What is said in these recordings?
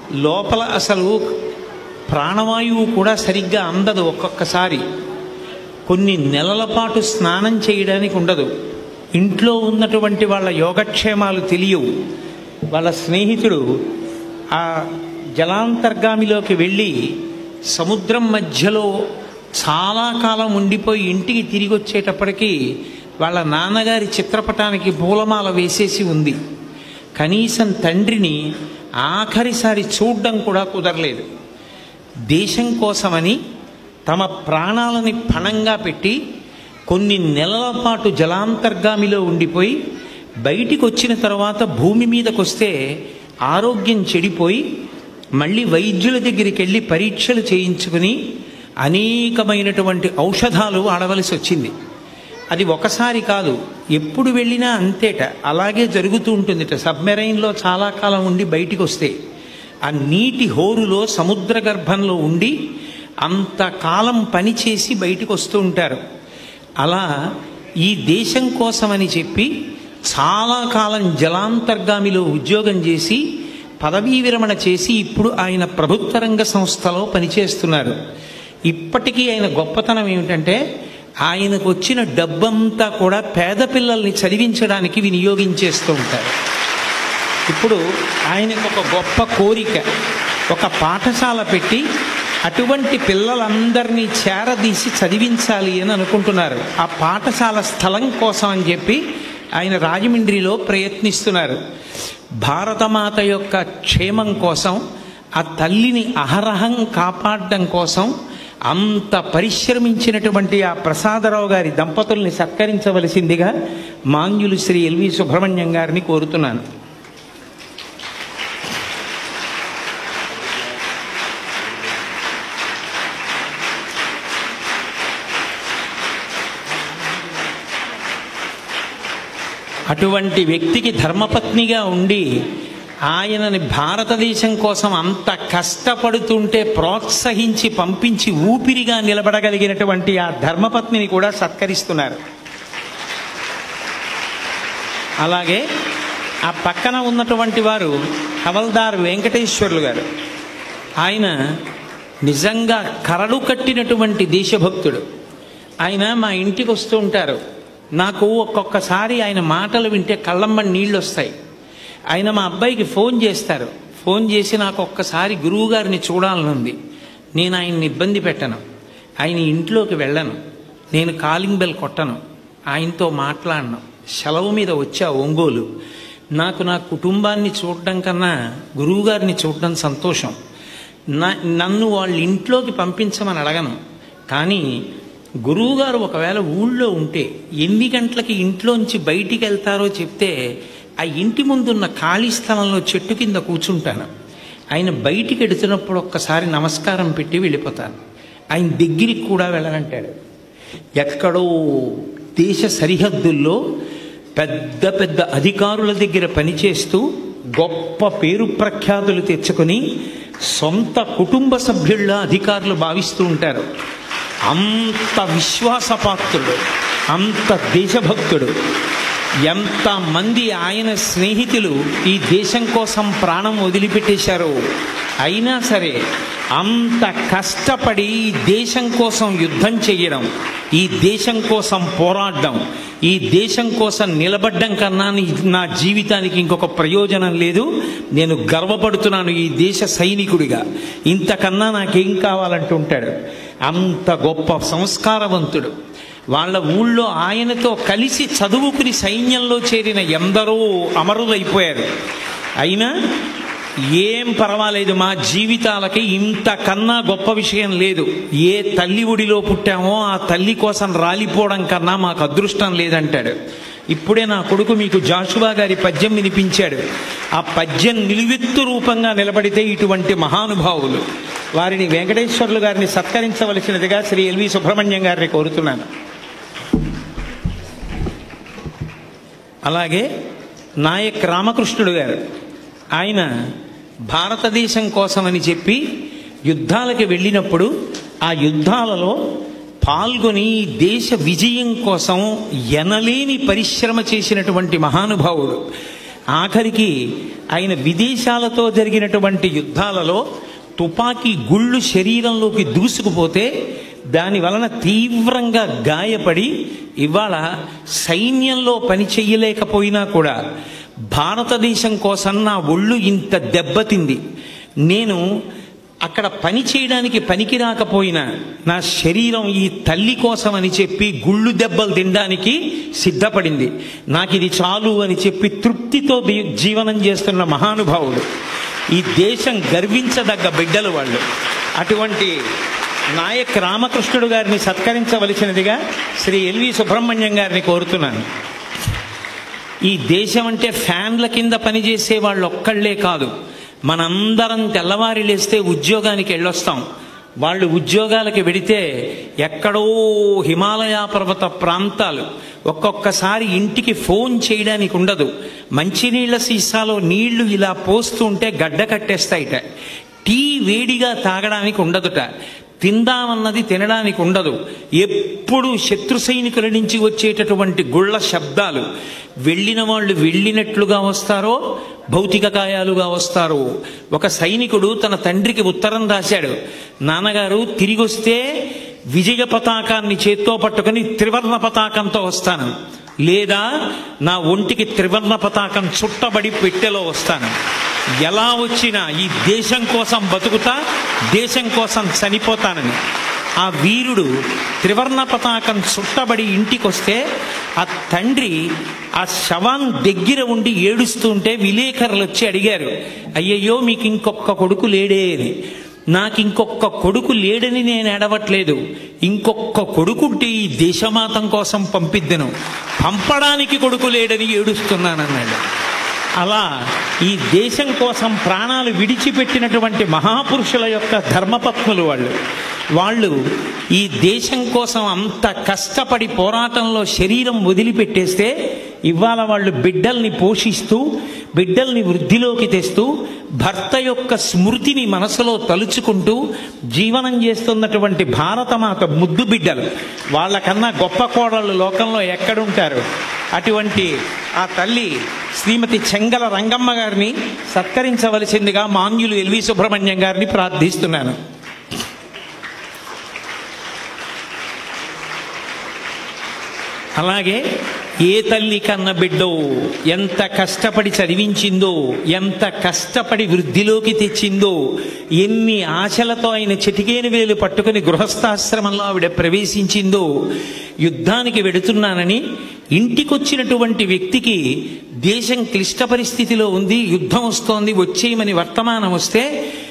లోపల అసలు ప్రాణవాయువు కూడా సరిగ్గా అందదు ఒక్కొక్కసారి కొన్ని నెలల పాటు స్నానం చేయడానికి ఉండదు ఇంట్లో ఉన్నటువంటి వాళ్ళ యోగక్షేమాలు తెలియవు వాళ్ళ స్నేహితుడు ఆ జలాంతర్గామిలోకి వెళ్ళి సముద్రం మధ్యలో చాలా కాలం ఉండిపోయి ఇంటికి తిరిగి వచ్చేటప్పటికి వాళ్ళ నాన్నగారి చిత్రపటానికి పూలమాల వేసేసి ఉంది కనీసం తండ్రిని ఆఖరిసారి చూడడం కూడా కుదరలేదు దేశం కోసమని తమ ప్రాణాలని పణంగా పెట్టి కొన్ని నెలల పాటు జలాంతర్గామిలో ఉండిపోయి బయటికి వచ్చిన తర్వాత భూమి మీదకి వస్తే ఆరోగ్యం చెడిపోయి మళ్ళీ వైద్యుల దగ్గరికి వెళ్ళి పరీక్షలు చేయించుకుని అనేకమైనటువంటి ఔషధాలు వాడవలసి వచ్చింది అది ఒకసారి కాదు ఎప్పుడు వెళ్ళినా అంతేట అలాగే జరుగుతూ ఉంటుందిట సబ్మెరైన్లో చాలా కాలం ఉండి బయటికి వస్తే ఆ నీటి హోరులో సముద్ర గర్భంలో ఉండి అంతకాలం పనిచేసి బయటికి వస్తూ ఉంటారు అలా ఈ దేశం కోసమని చెప్పి చాలా కాలం జలాంతర్గామిలో ఉద్యోగం చేసి పదవీ విరమణ చేసి ఇప్పుడు ఆయన ప్రభుత్వ రంగ సంస్థలో పనిచేస్తున్నారు ఇప్పటికీ ఆయన గొప్పతనం ఏమిటంటే ఆయనకు వచ్చిన డబ్బంతా కూడా పేద పిల్లల్ని చదివించడానికి వినియోగించేస్తూ ఉంటారు ఇప్పుడు ఆయనకు ఒక గొప్ప కోరిక ఒక పాఠశాల పెట్టి అటువంటి పిల్లలందరినీ చేరదీసి చదివించాలి అని అనుకుంటున్నారు ఆ పాఠశాల స్థలం కోసం అని చెప్పి ఆయన రాజమండ్రిలో ప్రయత్నిస్తున్నారు భారతమాత యొక్క క్షేమం కోసం ఆ తల్లిని అహరహం కాపాడడం కోసం అంత పరిశ్రమించినటువంటి ఆ ప్రసాదరావు గారి దంపతుల్ని సత్కరించవలసిందిగా మాంగ్యులు శ్రీ ఎల్వి సుబ్రహ్మణ్యం గారిని కోరుతున్నాను అటువంటి వ్యక్తికి ధర్మపత్నిగా ఉండి ఆయనని భారతదేశం కోసం అంత కష్టపడుతుంటే ప్రోత్సహించి పంపించి ఊపిరిగా నిలబడగలిగినటువంటి ఆ ధర్మపత్నిని కూడా సత్కరిస్తున్నారు అలాగే ఆ పక్కన ఉన్నటువంటి వారు హవల్దార్ వెంకటేశ్వర్లు గారు ఆయన నిజంగా కరడు కట్టినటువంటి దేశభక్తుడు ఆయన మా ఇంటికి వస్తూ ఉంటారు నాకు ఒక్కొక్కసారి ఆయన మాటలు వింటే కళ్ళమ్మని నీళ్ళు వస్తాయి ఆయన మా అబ్బాయికి ఫోన్ చేస్తారు ఫోన్ చేసి నాకు ఒక్కసారి గురువుగారిని చూడాలనుంది నేను ఆయన్ని ఇబ్బంది పెట్టను ఆయన ఇంట్లోకి వెళ్ళను నేను కాలింగ్ బెల్ కొట్టను ఆయనతో మాట్లాడను సెలవు మీద వచ్చా ఒంగోలు నాకు నా కుటుంబాన్ని చూడడం కన్నా గురువుగారిని చూడడం సంతోషం నా నన్ను వాళ్ళ ఇంట్లోకి పంపించమని అడగను కానీ గురువుగారు ఒకవేళ ఊళ్ళో ఉంటే ఎన్ని గంటలకి ఇంట్లోంచి బయటికి వెళ్తారో చెప్తే ఆ ఇంటి ముందున్న ఖాళీ స్థలంలో చెట్టు కింద కూర్చుంటాను ఆయన బయటికి ఎడుతున్నప్పుడు ఒక్కసారి నమస్కారం పెట్టి వెళ్ళిపోతాను ఆయన దగ్గరికి కూడా వెళ్ళనంటాడు ఎక్కడో దేశ సరిహద్దుల్లో పెద్ద పెద్ద అధికారుల దగ్గర పనిచేస్తూ గొప్ప పేరు ప్రఖ్యాతులు తెచ్చుకొని సొంత కుటుంబ సభ్యుళ్ళ అధికారులు భావిస్తూ ఉంటారు అంత విశ్వాసపాత్రుడు అంత దేశభక్తుడు ఎంతమంది ఆయన స్నేహితులు ఈ దేశం కోసం ప్రాణం వదిలిపెట్టేశారో అయినా సరే అంత కష్టపడి ఈ దేశం కోసం యుద్ధం చేయడం ఈ దేశం కోసం పోరాడడం ఈ దేశం కోసం నిలబడ్డం కన్నా నీ- నా జీవితానికి ఇంకొక ప్రయోజనం లేదు నేను గర్వపడుతున్నాను ఈ దేశ సైనికుడిగా ఇంతకన్నా నాకేం కావాలంటుంటాడు అంత గొప్ప సంస్కారవంతుడు వాళ్ళ ఊళ్ళో ఆయనతో కలిసి చదువుకుని సైన్యంలో చేరిన ఎందరో అమరులైపోయారు అయినా ఏం పర్వాలేదు మా జీవితాలకి ఇంతకన్నా గొప్ప విషయం లేదు ఏ తల్లి ఒడిలో పుట్టామో ఆ తల్లి కోసం రాలిపోవడం కన్నా మాకు అదృష్టం లేదంటాడు ఇప్పుడే నా కొడుకు మీకు జాషువా గారి పద్యం వినిపించాడు ఆ పద్యం నిలువెత్తు రూపంగా నిలబడితే ఇటువంటి మహానుభావులు వారిని వెంకటేశ్వర్లు గారిని సత్కరించవలసినదిగా శ్రీ ఎల్వి సుబ్రహ్మణ్యం గారిని కోరుతున్నాను అలాగే నాయక్ రామకృష్ణుడు గారు ఆయన భారతదేశం కోసమని చెప్పి యుద్ధాలకు వెళ్ళినప్పుడు ఆ యుద్ధాలలో పాల్గొని ఈ దేశ విజయం కోసం ఎనలేని పరిశ్రమ చేసినటువంటి మహానుభావుడు ఆఖరికి ఆయన విదేశాలతో జరిగినటువంటి యుద్ధాలలో తుపాకీ గుళ్ళు శరీరంలోకి దూసుకుపోతే దాని వలన తీవ్రంగా గాయపడి ఇవాళ సైన్యంలో పని చెయ్యలేకపోయినా కూడా భారతదేశం కోసం నా ఒళ్ళు ఇంత దెబ్బతింది నేను అక్కడ పని చేయడానికి పనికి రాకపోయినా నా శరీరం ఈ తల్లి కోసం అని చెప్పి గుళ్ళు దెబ్బలు తినడానికి సిద్ధపడింది నాకు ఇది చాలు అని చెప్పి తృప్తితో బి- జీవనం చేస్తున్న మహానుభావుడు ఈ దేశం గర్వించదగ్గ బిడ్డలు వాళ్ళు అటువంటి నాయక్ రామకృష్ణుడు గారిని సత్కరించవలసినదిగా శ్రీ ఎల్వి సుబ్రహ్మణ్యం గారిని కోరుతున్నాను ఈ దేశం అంటే ఫ్యాన్ల కింద పనిచేసే వాళ్ళు ఒక్కళ్ళే కాదు మనందరం తెల్లవారి లేస్తే ఉద్యోగానికి వెళ్ళొస్తాం వాళ్ళు ఉద్యోగాలకి వెడితే ఎక్కడో హిమాలయ పర్వత ప్రాంతాలు ఒక్కొక్కసారి ఇంటికి ఫోన్ చేయడానికి ఉండదు మంచినీళ్ళ సీసాలో నీళ్లు ఇలా పోస్తుంటే గడ్డ కట్టేస్తాయిట టీ వేడిగా తాగడానికి ఉండదుట తిందామన్నది తినడానికి ఉండదు ఎప్పుడు శత్రు సైనికుల నుంచి వచ్చేటటువంటి గుళ్ళ శబ్దాలు వెళ్ళిన వాళ్ళు వెళ్ళినట్లుగా వస్తారో భౌతిక కాయాలుగా వస్తారో ఒక సైనికుడు తన తండ్రికి ఉత్తరం రాశాడు నాన్నగారు తిరిగి వస్తే విజయ పతాకాన్ని చేత్తో పట్టుకొని త్రివర్ణ పతాకంతో వస్తాను లేదా నా ఒంటికి త్రివర్ణ పతాకం చుట్టబడి పెట్టెలో వస్తాను ఎలా వచ్చినా ఈ దేశం కోసం బతుకుతా దేశం కోసం చనిపోతానని ఆ వీరుడు త్రివర్ణ పతాకం చుట్టబడి ఇంటికి వస్తే ఆ తండ్రి ఆ శవం దగ్గర ఉండి ఏడుస్తుంటే విలేకరులు వచ్చి అడిగారు అయ్యయ్యో మీకు ఇంకొక కొడుకు లేడే అని నాకు ఇంకొక కొడుకు లేడని నేను ఏడవట్లేదు ఇంకొక కొడుకుంటే ఈ దేశమాతం కోసం పంపిద్దను పంపడానికి కొడుకు లేడని ఏడుస్తున్నానన్నాడు అలా ఈ దేశం కోసం ప్రాణాలు విడిచిపెట్టినటువంటి మహాపురుషుల యొక్క ధర్మపత్నులు వాళ్ళు వాళ్ళు ఈ దేశం కోసం అంత కష్టపడి పోరాటంలో శరీరం వదిలిపెట్టేస్తే ఇవాళ వాళ్ళు బిడ్డల్ని పోషిస్తూ బిడ్డల్ని వృద్ధిలోకి తెస్తూ భర్త యొక్క స్మృతిని మనసులో తలుచుకుంటూ జీవనం చేస్తున్నటువంటి భారతమాత ముద్దు బిడ్డలు వాళ్ళకన్నా గొప్ప కోడళ్ళు లోకంలో ఎక్కడుంటారు అటువంటి ఆ తల్లి శ్రీమతి చెంగల రంగమ్మ గారిని సత్కరించవలసిందిగా మాన్యులు ఎల్వి సుబ్రహ్మణ్యం గారిని ప్రార్థిస్తున్నాను అలాగే ఏ తల్లి కన్న బిడ్డో ఎంత కష్టపడి చదివించిందో ఎంత కష్టపడి వృద్ధిలోకి తెచ్చిందో ఎన్ని ఆశలతో ఆయన చిటికేని వేలు పట్టుకుని గృహస్థాశ్రమంలో ఆవిడ ప్రవేశించిందో యుద్ధానికి వెడుతున్నానని ఇంటికొచ్చినటువంటి వ్యక్తికి దేశం క్లిష్ట పరిస్థితిలో ఉంది యుద్ధం వస్తోంది వచ్చేయమని వర్తమానం వస్తే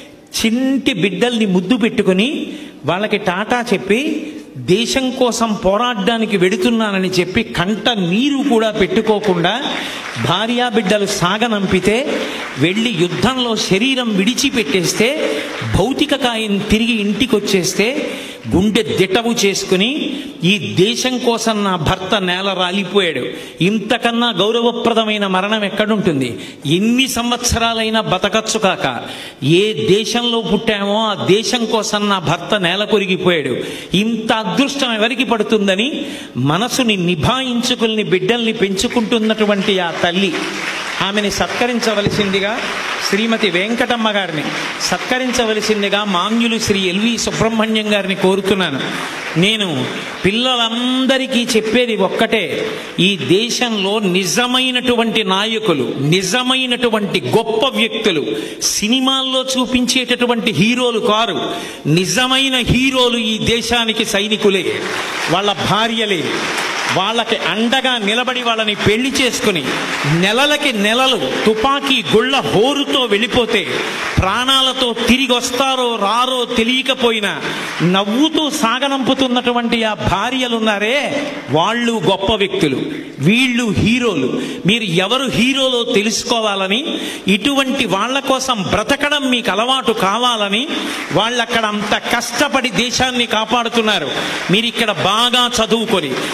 చింటి బిడ్డల్ని ముద్దు పెట్టుకొని వాళ్ళకి టాటా చెప్పి దేశం కోసం పోరాడడానికి వెడుతున్నానని చెప్పి కంట నీరు కూడా పెట్టుకోకుండా భార్యా బిడ్డలు సాగనంపితే వెళ్ళి యుద్ధంలో శరీరం విడిచిపెట్టేస్తే భౌతిక కాయం తిరిగి ఇంటికి వచ్చేస్తే గుండె దిటవు చేసుకుని ఈ దేశం కోసం నా భర్త నేల రాలిపోయాడు ఇంతకన్నా గౌరవప్రదమైన మరణం ఎక్కడుంటుంది ఎన్ని సంవత్సరాలైనా బతకచ్చు కాక ఏ దేశంలో పుట్టామో ఆ దేశం కోసం నా భర్త నేల కొరిగిపోయాడు ఇంత అదృష్టం ఎవరికి పడుతుందని మనసుని నిభాయించుకుని బిడ్డల్ని పెంచుకుంటున్నటువంటి ఆ తల్లి ఆమెని సత్కరించవలసిందిగా శ్రీమతి వెంకటమ్మ గారిని సత్కరించవలసిందిగా మాన్యులు శ్రీ ఎల్వి సుబ్రహ్మణ్యం గారిని కోరుతున్నాను నేను పిల్లలందరికీ చెప్పేది ఒక్కటే ఈ దేశంలో నిజమైనటువంటి నాయకులు నిజమైనటువంటి గొప్ప వ్యక్తులు సినిమాల్లో చూపించేటటువంటి హీరోలు కారు నిజమైన హీరోలు ఈ దేశానికి సైనికులే వాళ్ళ భార్యలే వాళ్ళకి అండగా నిలబడి వాళ్ళని పెళ్లి చేసుకుని నెలలకి నెలలు తుపాకీ గుళ్ళ హోరుతో వెళ్ళిపోతే ప్రాణాలతో తిరిగి వస్తారో రారో తెలియకపోయినా నవ్వుతూ సాగనంపుతున్నటువంటి ఆ భార్యలున్నారే వాళ్ళు గొప్ప వ్యక్తులు వీళ్ళు హీరోలు మీరు ఎవరు హీరోలో తెలుసుకోవాలని ఇటువంటి వాళ్ళ కోసం బ్రతకడం మీకు అలవాటు కావాలని వాళ్ళు అక్కడ అంత కష్టపడి దేశాన్ని కాపాడుతున్నారు మీరు ఇక్కడ బాగా చదువుకొని అవినీతి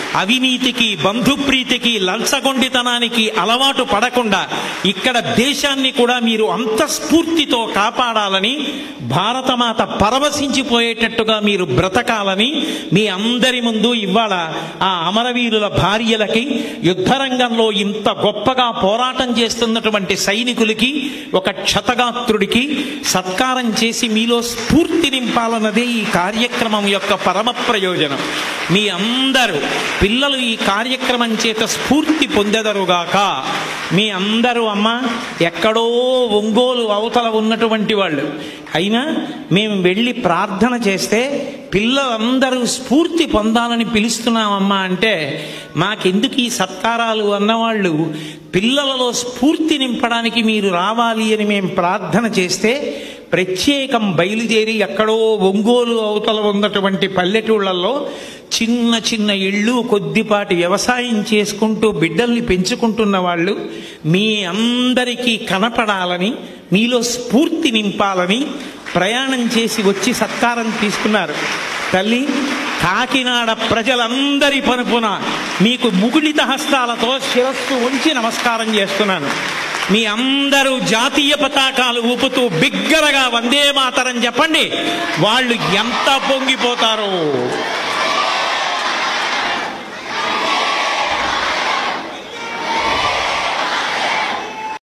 అవినీతికి బంధుప్రీతికి లంచగొండితనానికి అలవాటు పడకుండా ఇక్కడ దేశాన్ని కూడా మీరు అంత స్ఫూర్తితో కాపాడాలని భారతమాత పరవశించిపోయేటట్టుగా మీరు బ్రతకాలని మీ అందరి ముందు ఇవాళ ఆ అమరవీరుల భార్యలకి యుద్ధరంగంలో ఇంత గొప్పగా పోరాటం చేస్తున్నటువంటి సైనికులకి ఒక క్షతగాత్రుడికి సత్కారం చేసి మీలో స్ఫూర్తి నింపాలన్నదే ఈ కార్యక్రమం యొక్క పరమ ప్రయోజనం మీ అందరూ పిల్లలు ఈ కార్యక్రమం చేత స్ఫూర్తి పొందెదరుగాక మీ అందరూ అమ్మ ఎక్కడో ఒంగోలు అవతల ఉన్నటువంటి వాళ్ళు అయినా మేము వెళ్ళి ప్రార్థన చేస్తే పిల్లలందరూ స్ఫూర్తి పొందాలని పిలుస్తున్నామమ్మా అంటే మాకెందుకు ఈ సత్కారాలు అన్నవాళ్ళు పిల్లలలో స్ఫూర్తి నింపడానికి మీరు రావాలి అని మేము ప్రార్థన చేస్తే ప్రత్యేకం బయలుదేరి ఎక్కడో ఒంగోలు అవతల ఉన్నటువంటి పల్లెటూళ్ళల్లో చిన్న చిన్న ఇళ్ళు కొద్దిపాటి వ్యవసాయం చేసుకుంటూ బిడ్డల్ని పెంచుకుంటున్న వాళ్ళు మీ అందరికీ కనపడాలని మీలో స్ఫూర్తి నింపాలని ప్రయాణం చేసి వచ్చి సత్కారం తీసుకున్నారు తల్లి కాకినాడ ప్రజలందరి పరుపున మీకు ముగుళిత హస్తాలతో శిరస్సు ఉంచి నమస్కారం చేస్తున్నాను మీ అందరూ జాతీయ పతాకాలు ఊపుతూ బిగ్గరగా వందే మాతరం చెప్పండి వాళ్ళు ఎంత పొంగిపోతారో